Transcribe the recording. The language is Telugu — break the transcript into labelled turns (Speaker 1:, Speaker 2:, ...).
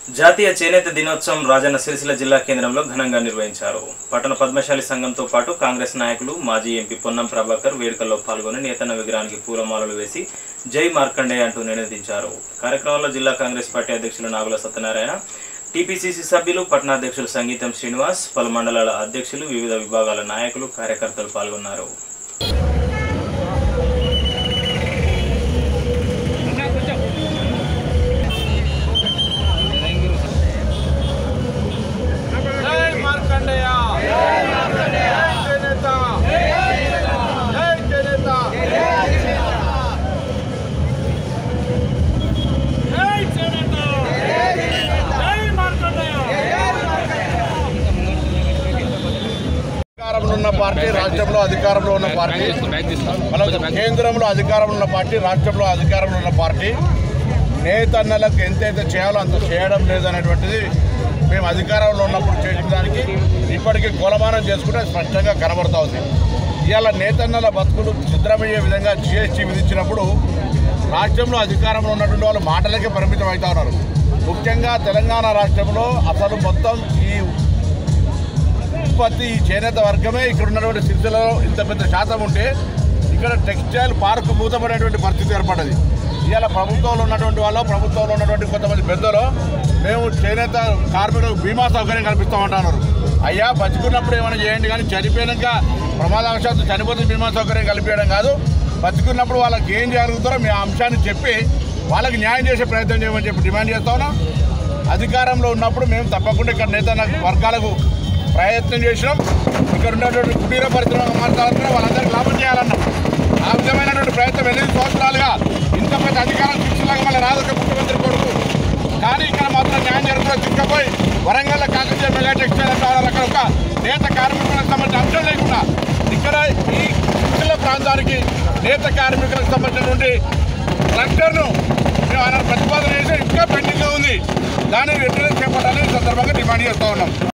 Speaker 1: జాతీయ చేనేత దినోత్సవం రాజన్న సిరిసిల్ల జిల్లా కేంద్రంలో ఘనంగా నిర్వహించారు పట్టణ పద్మశాలి సంఘంతో పాటు కాంగ్రెస్ నాయకులు మాజీ ఎంపీ పొన్నం ప్రభాకర్ వేడుకల్లో పాల్గొని నేతన్న విగ్రహానికి పూలమాలలు వేసి జై మార్కండే అంటూ నినదించారు కార్యక్రమంలో జిల్లా కాంగ్రెస్ పార్టీ అధ్యక్షులు నాగుల సత్యనారాయణ టీపీసీసీ సభ్యులు పట్టణాధ్యక్షులు సంగీతం శ్రీనివాస్ పలు మండలాల అధ్యక్షులు వివిధ విభాగాల నాయకులు కార్యకర్తలు పాల్గొన్నారు
Speaker 2: జై మార్కండేయ జై చేనేత జై చేనేత జై చేనేత జై మార్కండేయ అధికారంలో ఉన్న పార్టీ రాష్ట్రంలో అధికారంలో ఉన్న పార్టీ మనం కేంద్రంలో అధికారంలో ఉన్న పార్టీ రాష్ట్రంలో అధికారంలో ఉన్న పార్టీ నేతన్నలకు ఎంతైతే చేయాలో అంత చేయడం లేదనేటువంటిది మేము అధికారంలో ఉన్నప్పుడు చేసిన దానికి ఇప్పటికీ కొలమానం చేసుకుంటే స్పష్టంగా కనబడతా ఉంది ఇవాళ నేతన్నల బతుకులు చిత్రమయ్యే విధంగా జిఎస్టీ విధించినప్పుడు రాష్ట్రంలో అధికారంలో ఉన్నటువంటి వాళ్ళు మాటలకే పరిమితం అవుతా ఉన్నారు ముఖ్యంగా తెలంగాణ రాష్ట్రంలో అసలు మొత్తం ఈ ఉత్పత్తి ఈ చేనేత వర్గమే ఇక్కడ ఉన్నటువంటి సిరిసిల్లలో ఇంత పెద్ద శాతం ఉంటే ఇక్కడ టెక్స్టైల్ పార్క్ మూతపడేటువంటి పరిస్థితి ఏర్పడ్డది ఇవాళ ప్రభుత్వంలో ఉన్నటువంటి వాళ్ళు ప్రభుత్వంలో ఉన్నటువంటి కొంతమంది పెద్దలు మేము చేనేత కార్మికులకు బీమా సౌకర్యం కల్పిస్తామంటున్నారు అయ్యా బతుకున్నప్పుడు ఏమైనా చేయండి కానీ చనిపోయాక ప్రమాదవశాత్తు చనిపోతే బీమా సౌకర్యం కల్పించడం కాదు బతుకున్నప్పుడు వాళ్ళకి ఏం జరుగుతారో మీ అంశాన్ని చెప్పి వాళ్ళకి న్యాయం చేసే ప్రయత్నం చేయమని చెప్పి డిమాండ్ చేస్తా ఉన్నాం అధికారంలో ఉన్నప్పుడు మేము తప్పకుండా ఇక్కడ నేత వర్గాలకు ప్రయత్నం చేసినాం ఇక్కడ ఉన్నటువంటి కుటీర పరిశ్రమ మార్చాలన్నా వాళ్ళందరికీ లాభం చేయాలన్నాం ఆ విధమైనటువంటి ప్రయత్నం ఎనిమిది సంవత్సరాలుగా ఇంత పెద్ద అధికారం తీసుకులాగా మళ్ళీ రాదొక ముఖ్యమంత్రి కొడుకు కానీ ఇక్కడ మాత్రం న్యాయం జరుగుతుందో తీసుకుపోయి వరంగల్ కాకతీయ మెగా టెక్స్టైల్ అంటారు అక్కడ ఒక నేత కార్మికులకు సంబంధించిన అంశం లేకుండా ఇక్కడ ఈ జిల్లా ప్రాంతానికి నేత కార్మికులకు సంబంధించినటువంటి ట్రాక్టర్ను మేము ఆయన ప్రతిపాదన చేసి ఇంకా పెండింగ్లో ఉంది దాన్ని వెంటనే చేపట్టాలని ఈ సందర్భంగా డిమాండ్ చేస్తూ ఉన్నాం